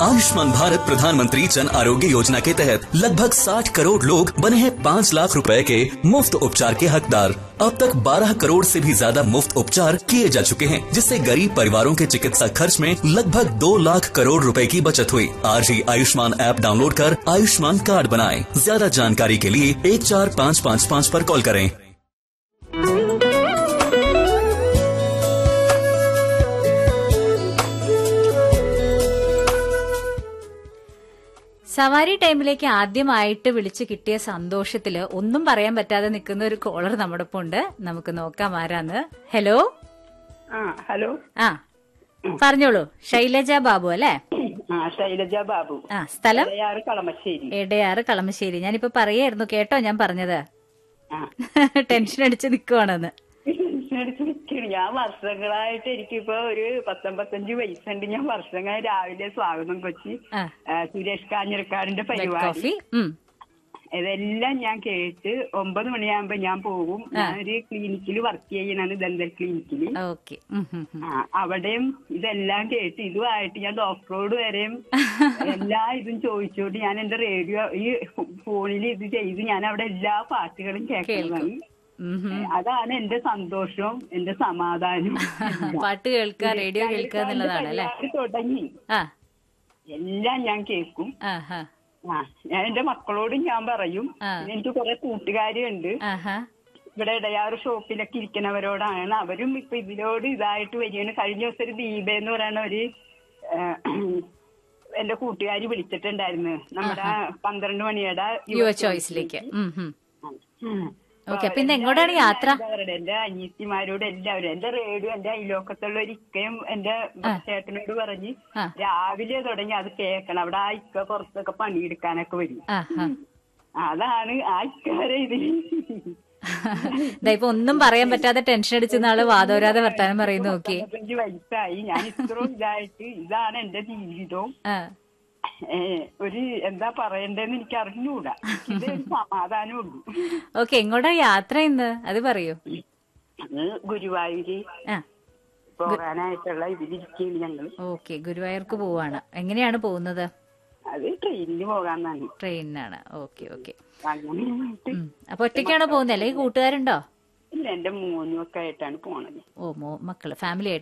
आयुष्मान भारत प्रधानमंत्री जन आरोग्य योजना के तहत लगभग 60 करोड़ लोग बने हैं 5 लाख रुपए के मुफ्त उपचार के हकदार अब तक 12 करोड़ से भी ज्यादा मुफ्त उपचार किए जा चुके हैं जिससे गरीब परिवारों के चिकित्सा खर्च में लगभग 2 लाख करोड़ रुपए की बचत हुई आज ही आयुष्मान ऐप डाउनलोड कर आयुष्मान कार्ड बनाएं ज्यादा जानकारी के लिए एक चार पाँच पाँच पाँच पर कॉल करें സവാരി ടൈമിലേക്ക് ആദ്യമായിട്ട് വിളിച്ചു കിട്ടിയ സന്തോഷത്തില് ഒന്നും പറയാൻ പറ്റാതെ നിൽക്കുന്ന ഒരു കോളർ നമ്മുടെ ഒപ്പം ഉണ്ട് നമുക്ക് നോക്കാം ആരാന്ന് ഹലോ ആ ഹലോ ആ പറഞ്ഞോളൂ ശൈലജ ബാബു അല്ലേ ആ ശൈലജ ബാബു ആ സ്ഥലം ഇടയാറ് കളമശ്ശേരി എടയാറ് കളമശ്ശേരി ഞാനിപ്പോ പറയായിരുന്നു കേട്ടോ ഞാൻ പറഞ്ഞത് ആ ടെൻഷൻ അടിച്ച് നിൽക്കുവാണെന്ന് ടെൻഷനടിച്ച് നിൽക്കുകയാണ് ഞാൻ വർഷങ്ങളായിട്ട് എനിക്കിപ്പോ ഒരു പത്തൊമ്പത്തഞ്ച് വയസ്സുണ്ട് ഞാൻ വർഷങ്ങളായി രാവിലെ സ്വാഗതം കൊച്ചി ആ ആ, സുരേഷ് കാഞ്ഞിരക്കാരന്റെ ബ്ലാക്ക് പരിപാടി കോഫി ഉം ഇതെല്ലാം ഞാൻ കേട്ട് ഒമ്പത് മണിയാകുമ്പോ ഞാൻ പോകും ഞാനൊരു ക്ലിനിക്കിൽ വർക്ക് ചെയ്യണാണ് ദന്തൽ ക്ലിനിക്കിൽ ഓക്കെ ആ അവിടെയും ഇതെല്ലാം കേട്ട് ഇതുമായിട്ട് ഞാൻ ഡോക്ടറോട് വരെയും എല്ലാ ഇതും ചോദിച്ചോണ്ട് ഞാൻ എന്റെ റേഡിയോ ഈ ഫോണിൽ ഇത് ചെയ്ത് ഞാൻ അവിടെ എല്ലാ പാട്ടുകളും കേൾക്കുന്നതാണ് അതാണ് എന്റെ സന്തോഷവും എന്റെ സമാധാനവും പാട്ട് കേൾക്കുക റേഡിയോ കേൾക്കുക എന്നുള്ളതാണ് അല്ലേ പരിപാടി തുടങ്ങി ആ എല്ലാം ഞാൻ കേൾക്കും ആഹാ ആ ഞാൻ എന്റെ മക്കളോടും ഞാൻ പറയും ആ. പിന്നെ എനിക്ക് കുറെ കൂട്ടുകാരുണ്ട് ആഹാ ഇവിടെ ഇടയാറ് ഷോപ്പിലൊക്കെ ഇരിക്കുന്നവരോടാണ് അവരും ഇപ്പൊ ഇതിനോട് ഇതായിട്ട് വരികയാണ് കഴിഞ്ഞ ദിവസം ഒരു ദീപ എന്ന് പറയുന്ന ഒരു ആ, എന്റെ കൂട്ടുകാരി വിളിച്ചിട്ടുണ്ടായിരുന്നു നമ്മുടെ പന്ത്രണ്ട് മണിയുടെ യുവ ചോയ്സിലേക്ക് ഉം ഉം ഉം. ഓക്കെ അപ്പൊ ഇന്ന് എങ്ങോട്ടാണ് യാത്ര എന്താ പറയുക, എന്റെ അനിയത്തിമാരോട് എല്ലാവരും എന്റെ റേഡിയോ എന്റെ അയലോക്കത്തുള്ള ഒരു ഇക്കയും എന്റെ ചേട്ടനോട് പറഞ്ഞ് ആ. രാവിലെ തുടങ്ങി അത് കേൾക്കണം അവിടെ ആ ഇക്ക പുറത്തൊക്കെ പണിയെടുക്കാനൊക്കെ വരും ആഹാ അതാണ് ആ ഇക്കാരെ ഇതിൽ ദാ ഇപ്പൊ ഒന്നും പറയാൻ പറ്റാതെ ടെൻഷൻ അടിച്ച ആള് വാദോരാതെ വർത്താനം പറയുന്നു നോക്കി പത്തൊമ്പത്തഞ്ച് വയസ്സായി ഞാൻ ഇത്രയും ഇതായിട്ട് ഇതാണ് എന്റെ ജീവിതവും ആ ഏ, ഒരു എന്താ പറയണ്ടെന്ന് എനിക്ക് അറിഞ്ഞൂടാ ഇത് ഒരു സമാധാനമുള്ളൂ ഓക്കെ എങ്ങോട്ടാ യാത്ര ഇന്ന് അത് പറയൂ അത് ഗുരുവായൂര് ആ പോകാനായിട്ടുള്ള ഇതിലിരിക്കുകയാണ് ഞങ്ങള് ഓക്കെ ഗുരുവായൂർക്ക് പോവാണ് എങ്ങനെയാണ് പോകുന്നത് അത് ട്രെയിനിൽ പോകാന്നാണ് ട്രെയിനിനാണ് ഓക്കെ ഓക്കെ അങ്ങനെ ആയിട്ട് അപ്പൊ ഒറ്റയ്ക്കാണോ പോകുന്നത് അല്ലെങ്കിൽ കൂട്ടുകാരുണ്ടോ ഇല്ല എന്റെ മോനും ഒക്കെ ആയിട്ടാണ് പോണത് ഓ മോ മക്കള് ഫാമിലി